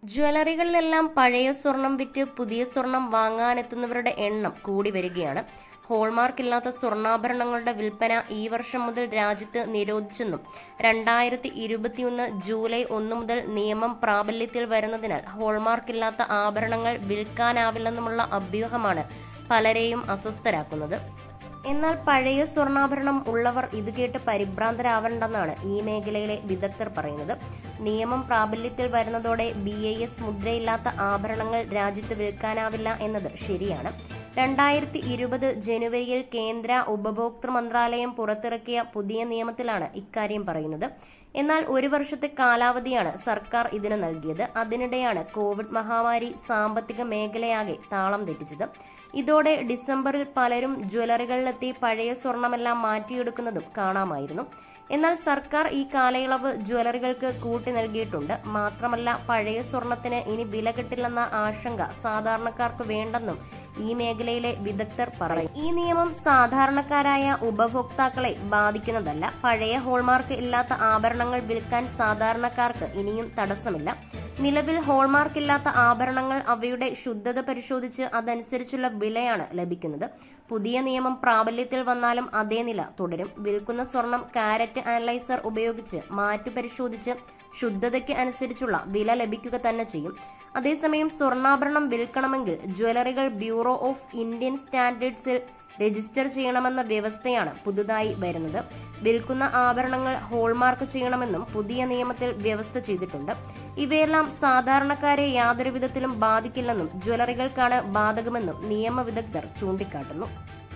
ജ്വല്ലറികളിലെല്ലാം പഴയ സ്വർണം വിറ്റ് പുതിയ സ്വർണം വാങ്ങാനെത്തുന്നവരുടെ എണ്ണം കൂടി വരികയാണ് ഹോൾമാർക്ക് ഇല്ലാത്ത സ്വർണ്ണാഭരണങ്ങളുടെ വിൽപ്പന ഈ വർഷം മുതൽ രാജ്യത്ത് നിരോധിച്ചെന്നും രണ്ടായിരത്തി ഇരുപത്തിയൊന്ന് ജൂലൈ ഒന്ന് മുതൽ നിയമം പ്രാബല്യത്തിൽ വരുന്നതിനാൽ ഹോൾമാർക്ക് ഇല്ലാത്ത ആഭരണങ്ങൾ വിൽക്കാനാവില്ലെന്നുമുള്ള അഭ്യൂഹമാണ് പലരെയും അസ്വസ്ഥരാക്കുന്നത് എന്നാൽ പഴയ സ്വർണ്ണാഭരണം ഉള്ളവർ ഇത് കേട്ട് പരിഭ്രാന്തരാവണ്ടെന്നാണ് ഈ മേഖലയിലെ വിദഗ്ധർ പറയുന്നത് നിയമം പ്രാബല്യത്തിൽ വരുന്നതോടെ ബി ഐ എസ് മുദ്രയില്ലാത്ത ആഭരണങ്ങൾ രാജ്യത്ത് വിൽക്കാനാവില്ല എന്നത് ശരിയാണ് രണ്ടായിരത്തി ഇരുപത് ജനുവരിയിൽ കേന്ദ്ര ഉപഭോക്തൃ മന്ത്രാലയം പുറത്തിറക്കിയ പുതിയ നിയമത്തിലാണ് ഇക്കാര്യം പറയുന്നത് എന്നാൽ ഒരു വർഷത്തെ കാലാവധിയാണ് സർക്കാർ ഇതിന് നൽകിയത് അതിനിടെയാണ് കോവിഡ് മഹാമാരി സാമ്പത്തിക മേഖലയാകെ താളം തെറ്റിച്ചത് ഇതോടെ ഡിസംബറിൽ പലരും ജ്വല്ലറികളിലെത്തി പഴയ സ്വർണമെല്ലാം മാറ്റിയെടുക്കുന്നതും കാണാമായിരുന്നു എന്നാൽ സർക്കാർ ഈ കാലയളവ് ജ്വല്ലറികൾക്ക് കൂട്ടി നൽകിയിട്ടുണ്ട് മാത്രമല്ല പഴയ സ്വർണത്തിന് ഇനി വില കിട്ടില്ലെന്ന ആശങ്ക സാധാരണക്കാർക്ക് വേണ്ടെന്നും ഈ മേഖലയിലെ വിദഗ്ധർ പറയും ഈ നിയമം സാധാരണക്കാരായ ഉപഭോക്താക്കളെ ബാധിക്കുന്നതല്ല പഴയ ഹോൾമാർക്ക് ഇല്ലാത്ത ആഭരണങ്ങൾ വിൽക്കാൻ സാധാരണക്കാർക്ക് ഇനിയും തടസ്സമില്ല നിലവിൽ ഹോൾമാർക്ക് ഇല്ലാത്ത ആഭരണങ്ങൾ അവയുടെ ശുദ്ധത പരിശോധിച്ച് അതനുസരിച്ചുള്ള വിലയാണ് ലഭിക്കുന്നത് പുതിയ നിയമം പ്രാബല്യത്തിൽ വന്നാലും അതേ നില തുടരും വിൽക്കുന്ന സ്വർണം കാരറ്റ് അനലൈസർ ഉപയോഗിച്ച് മാറ്റു പരിശോധിച്ച് ശുദ്ധതയ്ക്ക് അനുസരിച്ചുള്ള വില ലഭിക്കുക തന്നെ ചെയ്യും അതേസമയം സ്വർണ്ണാഭരണം വിൽക്കണമെങ്കിൽ ജ്വല്ലറികൾ ബ്യൂറോ ഓഫ് ഇന്ത്യൻ സ്റ്റാൻഡേർഡ്സിൽ രജിസ്റ്റർ ചെയ്യണമെന്ന വ്യവസ്ഥയാണ് പുതുതായി വരുന്നത് വിൽക്കുന്ന ആഭരണങ്ങൾ ഹോൾമാർക്ക് ചെയ്യണമെന്നും പുതിയ നിയമത്തിൽ വ്യവസ്ഥ ചെയ്തിട്ടുണ്ട് ഇവയെല്ലാം സാധാരണക്കാരെ യാതൊരു വിധത്തിലും ബാധിക്കില്ലെന്നും ജ്വല്ലറികൾക്കാണ് ബാധകമെന്നും നിയമ വിദഗ്ധർ ചൂണ്ടിക്കാട്ടുന്നു